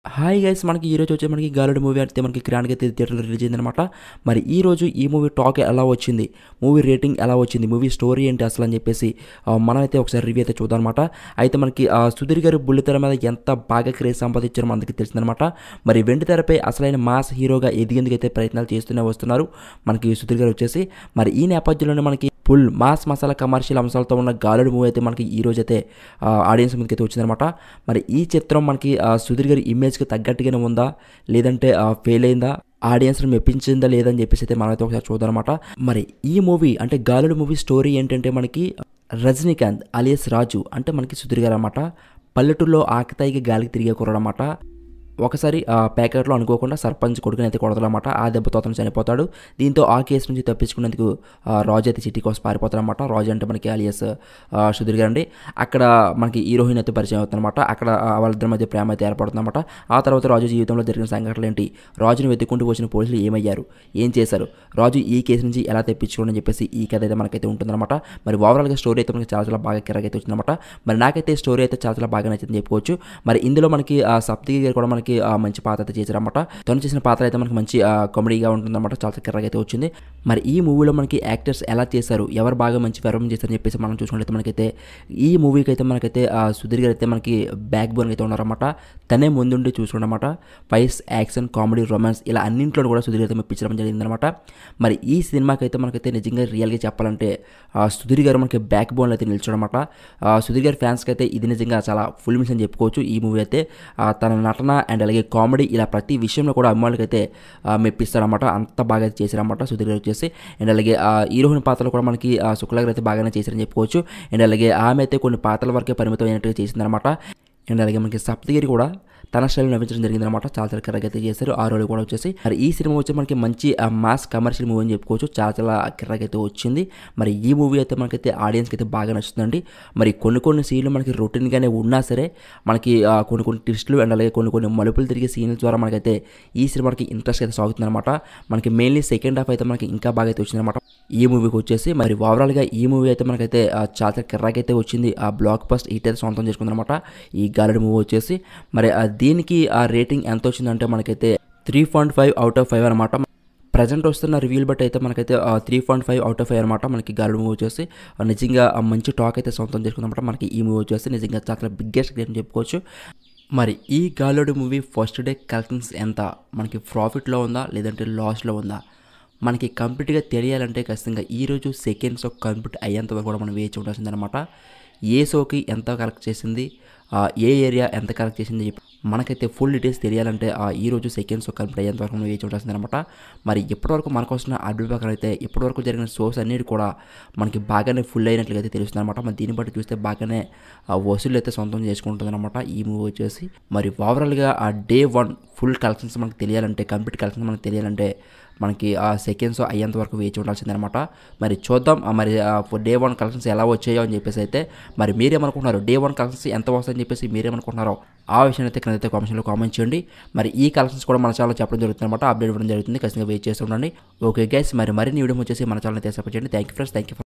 hi guys మనకి ఈ రోజు వచ్చే మనకి గాలుడు మూవీ అయితే మనకి గ్రాండ్గా థియేటర్లో రిలీజ్ అయిందనమాట మరి ఈ రోజు ఈ మూవీ టాక్ ఎలా వచ్చింది మూవీ రేటింగ్ ఎలా వచ్చింది మూవీ స్టోరీ ఏంటి అసలు అని చెప్పేసి ఆ, మనమైతే ఒకసారి రివ్యూ అయితే చూద్దాం అనమాట అయితే మనకి ఆ, సుధీర్ గారు బుల్లితెర మీద ఎంత బాగా క్రేజ్ సంపాదించారో మనకి తెలిసిందనమాట మరి వెండి తెరపై అసలైన మాస్ హీరోగా ఎదిగేందుకు అయితే ప్రయత్నాలు చేస్తూనే వస్తున్నారు మనకి సుధీర్ గారు వచ్చేసి మరి ఈ నేపథ్యంలోనే మనకి ఫుల్ మాస్ మసాలా కమర్షియల్ అంశాలతో ఉన్న గాలుడు మూవీ అయితే మనకి ఈ రోజు అయితే ఆడియన్స్ ముందుకు అయితే వచ్చిందనమాట మరి ఈ చిత్రం మనకి ఆ, సుధీర్ గారి ఇమేజ్కి తగ్గట్టుగానే ఉందా లేదంటే ఫెయిల్ అయిందా ఆడియన్స్ని మెప్పించిందా లేదని చెప్పేసి అయితే మనమైతే ఒకసారి చూద్దాం అనమాట మరి ఈ మూవీ అంటే గాలుడు మూవీ స్టోరీ ఏంటంటే మనకి రజనీకాంత్ అలియస్ రాజు అంటే మనకి సుధీర్ గారు అనమాట పల్లెటూరులో ఆకతాయికి గాలికి తిరిగే కుర్రాడనమాట ఒకసారి ఆ ప్యాకెట్లో అనుకోకుండా సర్పంచ్ కొడుకుని అయితే కొడతాడనమాట ఆ దెబ్బతో అతను చనిపోతాడు దీంతో ఆ కేసు నుంచి తప్పించుకునేందుకు ఆ, రాజు అయితే సిటీ కోసం పారిపోతాడనమాట రాజు అంటే మనకి అలియస్ ఆ, సుధీర్ గారు అండి అక్కడ మనకి హీరోయిన్ అయితే పరిచయం అవుతుందన్నమాట అక్కడ ఆ, వాళ్ళిద్దరి మధ్య ప్రేమ అయితే ఏర్పడుతుందన్నమాట ఆ తర్వాత రాజు జీవితంలో జరిగిన సంఘటనలు ఏంటి రాజుని వెతుక్కుంటూ వచ్చిన పోలీసులు ఏమయ్యారు ఏం చేశారు రాజు ఈ కేసు నుంచి ఎలా తెప్పించుకోండి అని చెప్పేసి ఈ కథ అయితే మనకైతే ఉంటుందన్నమాట మరి ఓవరాల్గా స్టోరీ అయితే మనకి చాలా చాలా బాగా కిరాక్ అయితే వచ్చిందన్నమాట మరి నాకైతే స్టోరీ అయితే చాలా చాలా బాగా నచ్చింది చెప్పుకోవచ్చు మరి ఇందులో మనకి ఆ సప్తగి గారు కూడా మనకి ఆ మంచి పాత్ర అయితే చేశారన్నమాట తను చేసిన పాత్ర అయితే మనకి మంచి ఆ, కామెడీగా ఉంటుందన్నమాట చాలా కిరాక్ అయితే వచ్చింది మరి ఈ మూవీలో మనకి యాక్టర్స్ ఎలా చేశారు ఎవరు బాగా మంచి పెర్ఫార్మ్ చేశారని చెప్పేసి మనం చూసుకున్నట్లయితే మనకైతే ఈ మూవీకి అయితే మనకైతే ఆ సుధీర్ గారు అయితే మనకి బ్యాక్ బోన్ అయితే ఉన్నారన్నమాట తనే ముందుండి చూసుకున్నమాట ఫైస్ యాక్షన్ కామెడీ రొమాన్స్ ఇలా అన్నింటిలో కూడా సుధీర్ అయితే మెప్పించడం జరిగిందనమాట మరి ఈ సినిమాకి అయితే మనకైతే నిజంగా రియల్గా చెప్పాలంటే ఆ, సుధీర్ గారు మనకి బ్యాక్ బోన్ అయితే నిల్చోడనమాట సుధీర్ గారి ఫ్యాన్స్కి అయితే ఇది నిజంగా చాలా ఫుల్ మిస్ అని చెప్పుకోవచ్చు ఈ మూవీ అయితే ఆ, తన నటన అండ్ అలాగే కామెడీ ఇలా ప్రతి విషయంలో కూడా అభిమానులకి అయితే ఆ, మెప్పిస్తారన్నమాట అంత బాగా అయితే చేశారన్నమాట సుధీర్ గారు వచ్చేసి అండ్ అలాగే ఆ హీరోయిన్ పాత్రలు కూడా మనకి ఆ, శుక్లా గారు అయితే బాగానే చేశారని చెప్పుకోవచ్చు అండ్ అలాగే ఆమె అయితే కొన్ని పాత్రల వరకే పరిమితం అయినట్టుగా చేసిందనమాట అండ్ అలాగే మనకి సప్తగిరి కూడా తన స్టైల్ నవ్వించడం జరిగిందనమాట చాలా చాలా కిరాక్ అయితే చేశారు ఆ రోజు కూడా వచ్చేసి మరి ఈ సినిమా వచ్చి మనకి మంచి మాస్ కమర్షియల్ మూవీ అని చెప్పుకోవచ్చు చాలా చాలా కిరాక్ అయితే వచ్చింది మరి ఈ మూవీ అయితే మనకైతే ఆడియన్స్కి అయితే బాగా నచ్చుతుందండి మరి కొన్ని కొన్ని సీన్లు మనకి రొటీన్గానే ఉన్నా సరే మనకి ఆ, కొన్ని కొన్ని ట్విస్టులు అండ్ అలాగే కొన్ని కొన్ని మలుపులు తిరిగే సీన్ల ద్వారా మనకైతే ఈ సినిమాకి ఇంట్రెస్ట్ అయితే సాగుతుందన్నమాట మనకి మెయిన్లీ సెకండ్ హాఫ్ అయితే మనకి ఇంకా బాగా అయితే వచ్చిందన్నమాట ఈ మూవీకి వచ్చేసి మరి ఓవరాల్గా ఈ మూవీ అయితే మనకైతే ఆ, చాలా చాలా కిర్రాక్ అయితే వచ్చింది ఆ బ్లాక్ బస్ట్ హిట్ అయితే సొంతం చేసుకుందనమాట ఈ గాలిడ్ మూవీ వచ్చేసి మరి ఆ దీనికి ఆ రేటింగ్ ఎంత వచ్చిందంటే మనకైతే three point five out of five అనమాట ప్రజెంట్ వస్తున్న రివ్యూలు బట్టి అయితే మనకైతే three point five out of five అనమాట మనకి గాలిడ్ మూవీ వచ్చేసి ఆ, నిజంగా ఆ మంచి టాక్ అయితే సొంతం చేసుకుందన్నమాట మనకి ఈ మూవీ వచ్చేసి నిజంగా చాలా బిగ్గెస్ట్ గేమ్ చెప్పుకోవచ్చు మరి ఈ Galodu movie first day collections ఎంత మనకి ప్రాఫిట్లో ఉందా లేదంటే లాస్లో ఉందా మనకి కంప్లీట్గా తెలియాలంటే ఖచ్చితంగా ఈరోజు సెకండ్ షో కంప్లీట్ అయ్యేంత వరకు కూడా మనం వేచి ఉండాల్సిందనమాట ఏ షోకి ఎంత కలెక్ట్ చేసింది ఆ, ఏ ఏరియా ఎంత కలెక్ట్ చేసింది చెప్పి మనకైతే ఫుల్ డీటెయిల్స్ తెలియాలంటే ఆ, ఈ రోజు సెకండ్ షో కంప్లీట్ అయ్యేంత వరకు మనం వేచి ఉండాల్సిందనమాట మరి ఇప్పటివరకు మనకు వస్తున్న అడ్డు ప్రకారం అయితే ఇప్పటివరకు జరిగిన షోస్ అన్నిటి కూడా మనకి బాగానే ఫుల్ అయినట్లుగా అయితే తెలుస్తుంది అనమాట మరి దీన్ని బట్టి చూస్తే బాగానే ఆ, వసూలు అయితే సొంతం చేసుకుంటుంది అనమాట ఈ మూవీ వచ్చేసి మరి ఓవరాల్గా ఆ డే వన్ ఫుల్ కలెక్షన్స్ మనకు తెలియాలంటే కంప్లీట్ కలెక్షన్స్ మనకు తెలియాలంటే మనకి ఆ సెకండ్స్ అయ్యేంత వరకు వేచి ఉండాల్సిందనమాట మరి చూద్దాం ఆ మరి డే వన్ కలెక్షన్స్ ఎలా వచ్చాయో అని చెప్పేసి అయితే మరి మీరేమనుకుంటున్నారు డే వన్ కలెక్షన్స్ ఎంత వస్తాయని చెప్పేసి మీరేమనుకుంటున్నారో ఆ విషయాన్ని అయితే క్రింద కామెంట్స్లో కామెంట్ చేయండి మరి ఈ కలెక్షన్స్ కూడా మన ఛానల్ చెప్పడం జరుగుతుంది అనమాట అప్డేట్ ఇవ్వడం జరుగుతుంది ఖచ్చితంగా వెయిట్ చేస్తూ ఉండండి ఓకే గైస్ మరి మరిన్ని వీడియో వచ్చేసి మన ఛానల్ అయితే సపోర్ట్ చేయండి thank you friends thank you